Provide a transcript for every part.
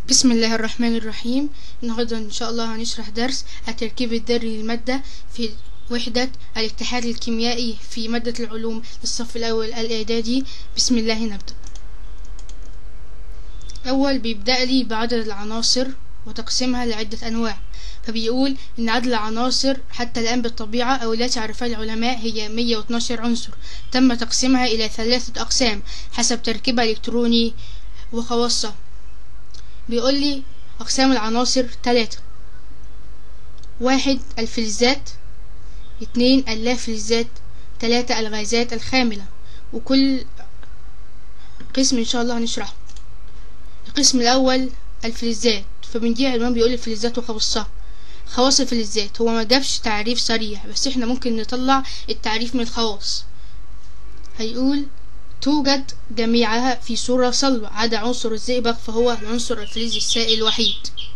بسم الله الرحمن الرحيم النهاردة إن شاء الله هنشرح درس التركيب الذري للمادة في وحدة الاتحاد الكيميائي في مادة العلوم للصف الأول الإعدادي بسم الله نبدأ أول بيبدأ لي بعدد العناصر وتقسيمها لعدة أنواع فبيقول إن عدد العناصر حتى الآن بالطبيعة أو التي عرفها العلماء هي 112 عنصر تم تقسيمها إلى ثلاثة أقسام حسب تركيبها الإلكتروني وخواصها بيقول لي أقسام العناصر تلاتة واحد الفلزات اتنين اللافلزات تلاتة الغازات الخاملة وكل قسم إن شاء الله هنشرحه القسم الأول الفلزات فبنجي عنوان بيقول الفلزات وخواصها خواص الفلزات هو ما جابش تعريف صريح بس احنا ممكن نطلع التعريف من الخواص هيقول توجد جميعها في صورة صلبة عدا عنصر الزئبق فهو العنصر الفلزي السائل الوحيد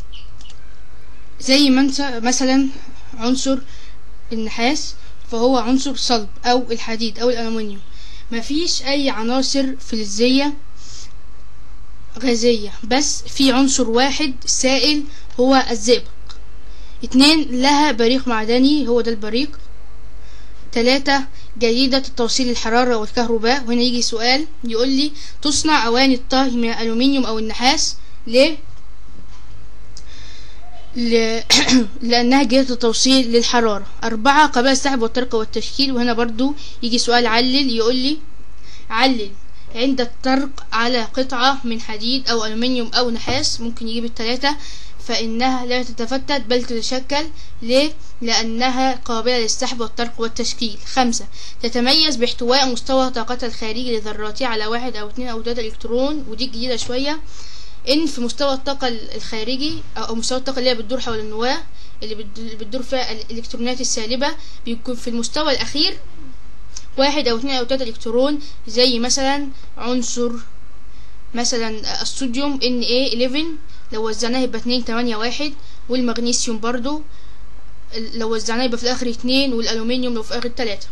زي ما انت مثلا عنصر النحاس فهو عنصر صلب او الحديد او الالومنيوم مفيش اي عناصر فلزية غازية بس في عنصر واحد سائل هو الزئبق اتنين لها بريق معدني هو ده البريق تلاتة جيدة التوصيل الحرارة والكهرباء وهنا يجي سؤال يقول لي تصنع أواني الطهي من الألومنيوم أو النحاس ليه؟ ل... لأنها جيدة التوصيل للحرارة أربعة قبل السحب والطرق والتشكيل وهنا برضو يجي سؤال علل يقول لي علل عند الطرق على قطعة من حديد أو ألومنيوم أو نحاس ممكن يجيب التلاتة فإنها لا تتفتت بل تتشكل ليه؟ لأنها قابلة للسحب والطرق والتشكيل خمسة تتميز باحتواء مستوى طاقتها الخارجي لذراتها على واحد أو اتنين أو تلاتة إلكترون ودي جديدة شوية إن في مستوى الطاقة الخارجي أو مستوى الطاقة اللي هي بتدور حول النواة اللي بتدور فيها الإلكترونات السالبة بيكون في المستوى الأخير واحد أو اتنين أو تلاتة إلكترون زي مثلا عنصر مثلا الصوديوم Na11 لو وزعناه يبقى اتنين تمانية واحد والمغنيسيوم برضو لو وزعناه يبقى في الآخر اتنين والألومنيوم لو في الآخر تلاتة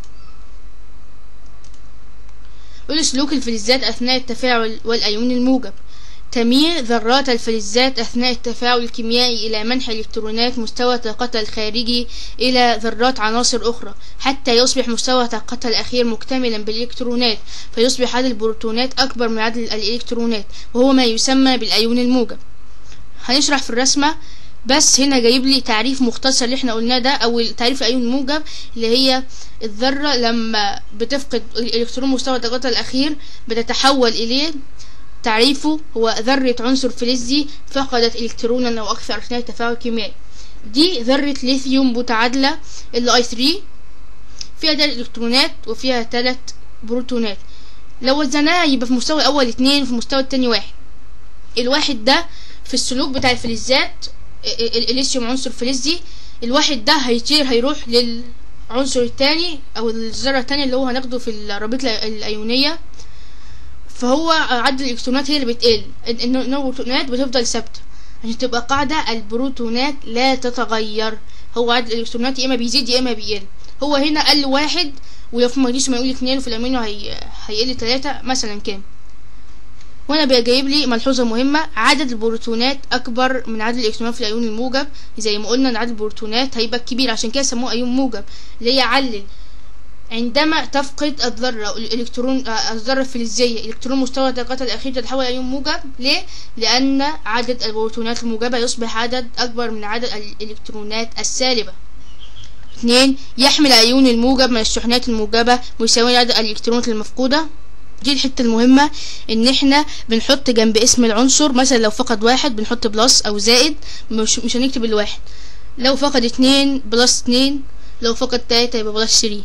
قول سلوك الفلزات أثناء التفاعل والأيون الموجب تميل ذرات الفلزات أثناء التفاعل الكيميائي إلى منح إلكترونات مستوى طاقتها الخارجي إلى ذرات عناصر أخرى حتى يصبح مستوى طاقتها الأخير مكتملا بالإلكترونات فيصبح عدد البروتونات أكبر من عدد الإلكترونات وهو ما يسمى بالأيون الموجب هنشرح في الرسمة بس هنا جايب لي تعريف مختصر اللي احنا قلناه ده او تعريف الايون الموجب اللي هي الذرة لما بتفقد الالكترون مستوى طاقتها الاخير بتتحول اليه تعريفه هو ذرة عنصر فلزي فقدت إلكترونا أو أكثر أثناء التفاعل الكيميائي دي ذرة ليثيوم متعادلة ال I 3 فيها تلات إلكترونات وفيها تلات بروتونات لو وزناها يبقى في المستوى الأول اتنين في المستوى التاني واحد الواحد ده في السلوك بتاع الفلزات الليثيوم عنصر فلزي الواحد ده هيطير هيروح للعنصر التاني أو الذرة التانية اللي هو هناخده في الرابطة الأيونية فهو عدد الالكترونات هي اللي بتقل ان البروتونات بتفضل ثابته عشان تبقى قاعده البروتونات لا تتغير هو عدد الالكترونات يا اما بيزيد يا اما بيقل هو هنا قل واحد ولو في المغنيسيوم هيقول اتنين وفي الامينو هي... هيقل تلاتة مثلا كام وهنا بقى جايب لي ملحوظة مهمة عدد البروتونات أكبر من عدد الإلكترونات في الأيون الموجب زي ما قلنا إن عدد البروتونات هيبقى كبير عشان كده سموه أيون موجب اللي هي علل عندما تفقد الذرة الإلكترون الذرة الفلزية إلكترون مستوى طاقتها الأخير تتحول إلى أيون موجب ليه؟ لأن عدد البروتونات الموجبة يصبح عدد أكبر من عدد الإلكترونات السالبة اثنين يحمل الأيون الموجب من الشحنات الموجبة مساوي عدد الإلكترونات المفقودة دي الحتة المهمة ان احنا بنحط جنب اسم العنصر مثلا لو فقد واحد بنحط بلس او زائد مش, مش هنكتب الواحد لو فقد اتنين بلس اتنين لو فقد تلاتة يبقى بلس تري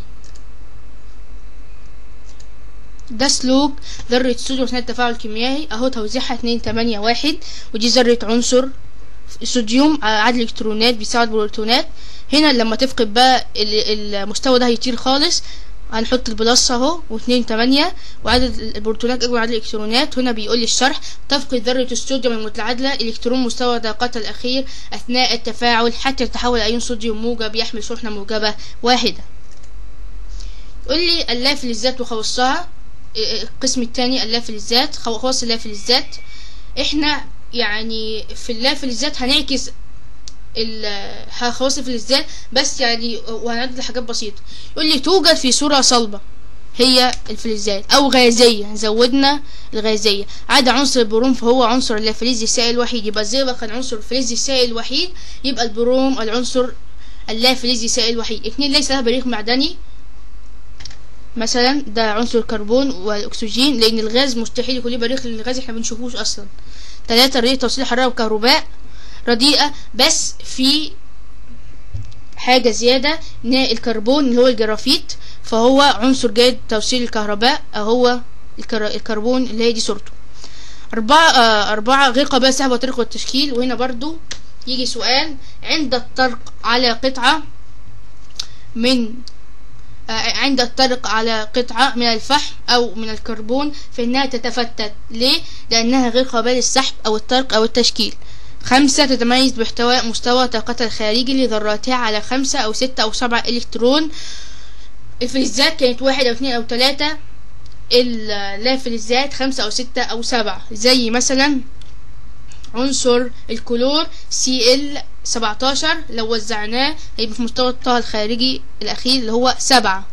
ده سلوك ذرة الصوديوم أثناء التفاعل الكيميائي أهو توزيعها اتنين تمانية واحد ودي ذرة عنصر الصوديوم عدد الإلكترونات بيساعد البروتونات هنا لما تفقد بقى المستوى ده هيطير خالص هنحط البلس اهو واتنين تمانية وعدد البروتونات اكبر عدد الالكترونات هنا بيقول لي الشرح تفقد ذرة الصوديوم المتعادلة الكترون مستوى طاقتها الاخير اثناء التفاعل حتى يتحول ايون صوديوم موجب يحمل شحنة موجبة واحدة قول لي اللافلزات وخواصها القسم الثاني اللافلزات خواص اللافلزات احنا يعني في اللافل الذات هنعكس الخواصف الذات بس يعني وهنعدل حاجات بسيطة يقول لي توجد في صورة صلبة هي الفلزات او غازية زودنا الغازية عدا عنصر البروم فهو عنصر اللافلزي السائل الوحيد يبقى زي ما كان عنصر الفلزي السائل الوحيد يبقى البروم العنصر اللافلزي السائل الوحيد اتنين ليس لها بريق معدني مثلا ده عنصر الكربون والاكسجين لان الغاز مستحيل يكون ليه بريق لان الغاز احنا بنشوفوش اصلا تلاتة ريه توصيل الحرارة وكهرباء رديئة بس في حاجة زيادة ان الكربون اللي هو الجرافيت فهو عنصر جيد توصيل الكهرباء هو الكربون اللي هي دي صورته أربعة آه أربعة غير قابلة للسحب وطريق والتشكيل وهنا برضو يجي سؤال عند الطرق على قطعة من عند الطرق على قطعة من الفحم أو من الكربون فإنها تتفتت ليه؟ لأنها غير قابلة للسحب أو الطرق أو التشكيل خمسة تتميز باحتواء مستوى طاقتها الخارجي لذراتها على خمسة أو ستة أو سبعة إلكترون الفلزات كانت واحد أو اثنين أو ثلاثة اللافلزات خمسة أو ستة أو سبعة زي مثلا عنصر الكلور سي ال 17 لو وزعناه هيبقى في مستوى الطاقة الخارجي الأخير اللي هو سبعة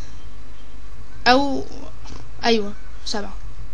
أو أيوة سبعة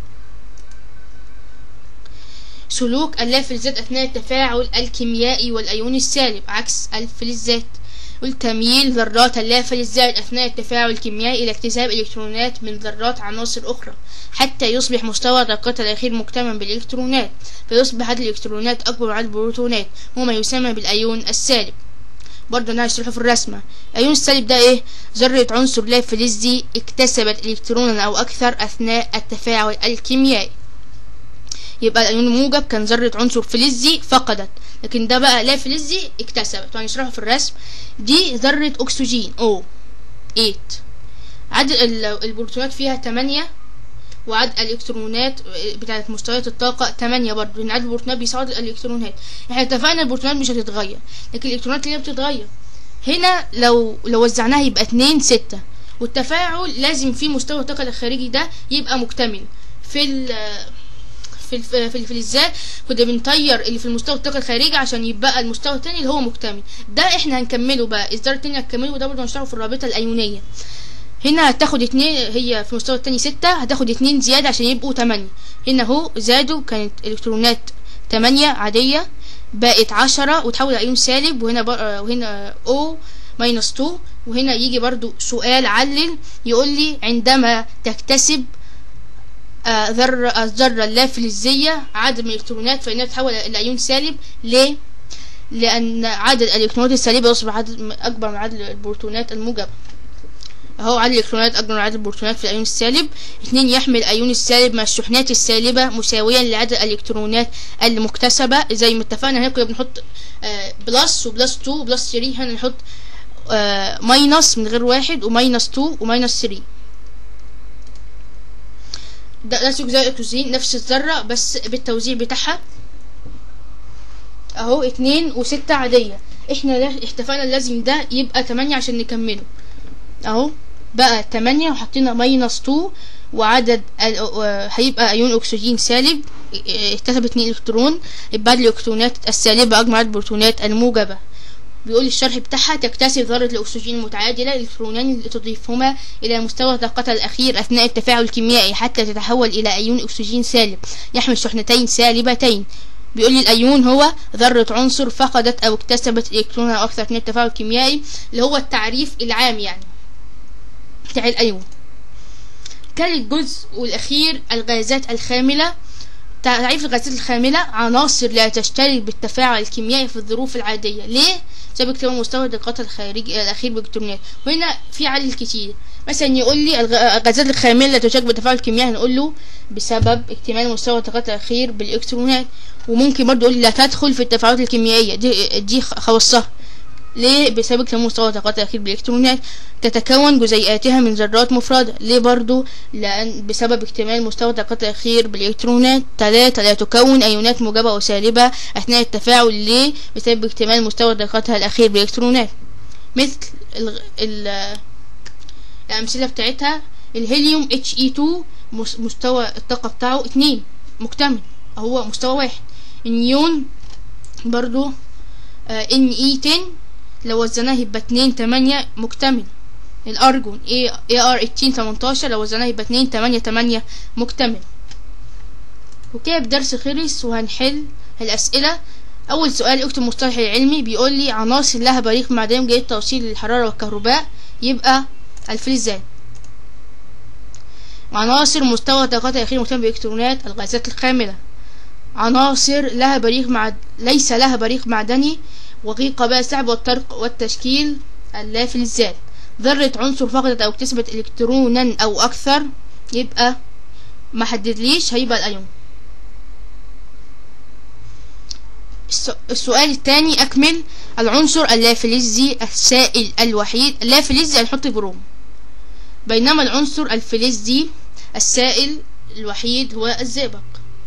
سلوك اللافلزات أثناء التفاعل الكيميائي والأيون السالب عكس الفلزات والتمييل ذرات اللافلزات أثناء التفاعل الكيميائي إلى اكتساب إلكترونات من ذرات عناصر أخرى حتى يصبح مستوى طاقتها الأخير مكتمل بالإلكترونات فيصبح هذه الإلكترونات أكبر من البروتونات وما يسمى بالأيون السالب برضه انا هشرحه في الرسمة الأيون السالب ده ايه ذرة عنصر لا فلزي اكتسبت إلكترونا أو أكثر أثناء التفاعل الكيميائي يبقى الأيون الموجب كان ذرة عنصر فلزي فقدت لكن ده بقى لا فلزي اكتسبت وهنشرحه في الرسم دي ذرة أكسجين أو 8 عدد البروتونات فيها 8 وعدد الالكترونات بتاعت مستويات الطاقة 8 برضه لان عدد البروتونات بيساعد الالكترونات احنا اتفقنا البروتونات مش هتتغير لكن الالكترونات اللي بتتغير هنا لو لو وزعناها يبقى 2 6 والتفاعل لازم في مستوى الطاقة الخارجي ده يبقى مكتمل في ال في الف... في الفلزات كنا بنطير اللي في المستوى الطاقة الخارجي عشان يبقى المستوى التاني اللي هو مكتمل ده احنا هنكمله بقى الإصدار التاني هنكمله وده برضه هنشتغل في الرابطة الأيونية هنا هتاخد اتنين هي في المستوى التاني ستة هتاخد اتنين زيادة عشان يبقوا تمانية هنا اهو زادوا كانت الكترونات تمانية عادية بقت عشرة وتحول أيون سالب وهنا بر... وهنا او ماينس تو وهنا يجي برضو سؤال علل يقول لي عندما تكتسب ذرة الذرة اللافلزية عدد من الإلكترونات فإنها تتحول إلى أيون سالب ليه؟ لأن عدد الإلكترونات السالبة يصبح عدد أكبر من عدد البروتونات الموجبة اهو عدد الالكترونات اكبر من عدد البروتونات في الايون السالب اتنين يحمل الايون السالب مع الشحنات السالبة مساويا لعدد الالكترونات المكتسبة زي ما اتفقنا هنا كنا بنحط آه بلس وبلس 2 وبلس 3 هنا نحط آه ماينس من غير واحد وماينس 2 وماينس 3 ده ده زي الاكسجين نفس الذرة بس بالتوزيع بتاعها اهو اتنين وستة عادية احنا اتفقنا لازم ده يبقى تمانية عشان نكمله اهو بقى تمانية وحطينا ماينس تو وعدد هيبقى ايون اكسجين سالب اكتسب اتنين الكترون يبقى الالكترونات السالبة اجمع البروتونات الموجبة بيقول الشرح بتاعها تكتسب ذرة الأكسجين المتعادلة الإلكترونان تضيفهما إلى مستوى طاقتها الأخير أثناء التفاعل الكيميائي حتى تتحول إلى أيون أكسجين سالب يحمل شحنتين سالبتين بيقول لي الأيون هو ذرة عنصر فقدت أو اكتسبت إلكترون أو أكثر أثناء التفاعل الكيميائي اللي هو التعريف العام يعني بتاع الأيون كان الجزء الأخير الغازات الخاملة تعريف الغازات الخاملة عناصر لا تشترك بالتفاعل الكيميائي في الظروف العادية ليه؟ بسبب اكتمال مستوى دقتها الخارجي الأخير بالإلكترونات وهنا في علل كتير مثلا يقول لي الغازات الخاملة لا تشارك بالتفاعل الكيميائي نقول له بسبب اكتمال مستوى دقتها الأخير بالإلكترونات وممكن برضه يقول لي لا تدخل في التفاعلات الكيميائية دي دي خواصها ليه بسبب اكتمال مستوى طاقتها الأخير بالإلكترونات تتكون جزيئاتها من ذرات مفردة ليه برضو لأن بسبب اكتمال مستوى طاقتها الأخير بالإلكترونات تلاتة لا تكون أيونات موجبة وسالبة أثناء التفاعل ليه بسبب اكتمال مستوى طاقتها الأخير بالإلكترونات مثل ال ال الأمثلة بتاعتها الهيليوم HE2 مستوى الطاقة بتاعه اتنين مكتمل هو مستوى واحد النيون برضو ان اي 10 لو وزناه يبقى اتنين تمانية مكتمل الارجون اي ار 18 18 لو وزناه يبقى اتنين تمانية تمانية مكتمل وكده الدرس خلص وهنحل الاسئله اول سؤال اكتب مصطلح العلمي بيقول لي عناصر لها بريق معدني جيد توصيل للحراره والكهرباء يبقى الفلزات عناصر مستوى طاقتها الأخير مهتم بالإلكترونات الغازات الخاملة عناصر لها بريق معد... ليس لها بريق معدني وغيق قبائل السحب والطرق والتشكيل اللافلزات ذرة عنصر فقدت أو اكتسبت إلكترونا أو أكثر يبقى ما حددليش هيبقى الأيون السؤال الثاني أكمل العنصر اللافلزي السائل الوحيد اللافلزي هنحط بروم بينما العنصر الفلزي السائل الوحيد هو الزئبق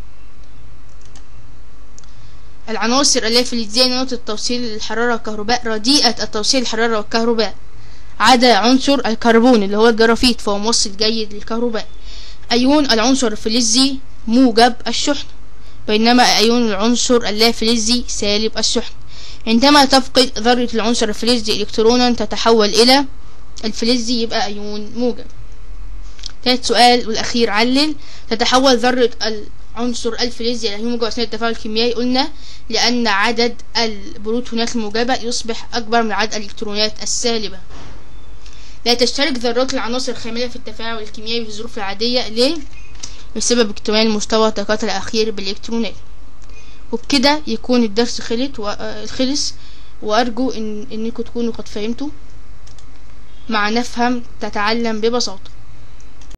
العناصر اللافلزية نقطة التوصيل للحرارة والكهرباء رديئة التوصيل للحرارة والكهرباء عدا عنصر الكربون اللي هو الجرافيت فهو موصل جيد للكهرباء أيون العنصر الفلزي موجب الشحن بينما أيون العنصر اللافلزي سالب الشحن عندما تفقد ذرة العنصر الفلزي إلكترونا تتحول إلى الفلزي يبقى أيون موجب ثالث سؤال والأخير علل تتحول ذرة العنصر الفلزي إلى أيون موجب أثناء التفاعل الكيميائي قلنا لأن عدد البروتونات الموجبة يصبح أكبر من عدد الإلكترونات السالبة لا تشترك ذرات العناصر الخاملة في التفاعل الكيميائي في الظروف العادية ليه؟ بسبب اكتمال مستوى طاقتها الأخير بالإلكترونات وبكده يكون الدرس خلص خلص وأرجو إن إنكم تكونوا قد فهمتوا مع نفهم تتعلم ببساطة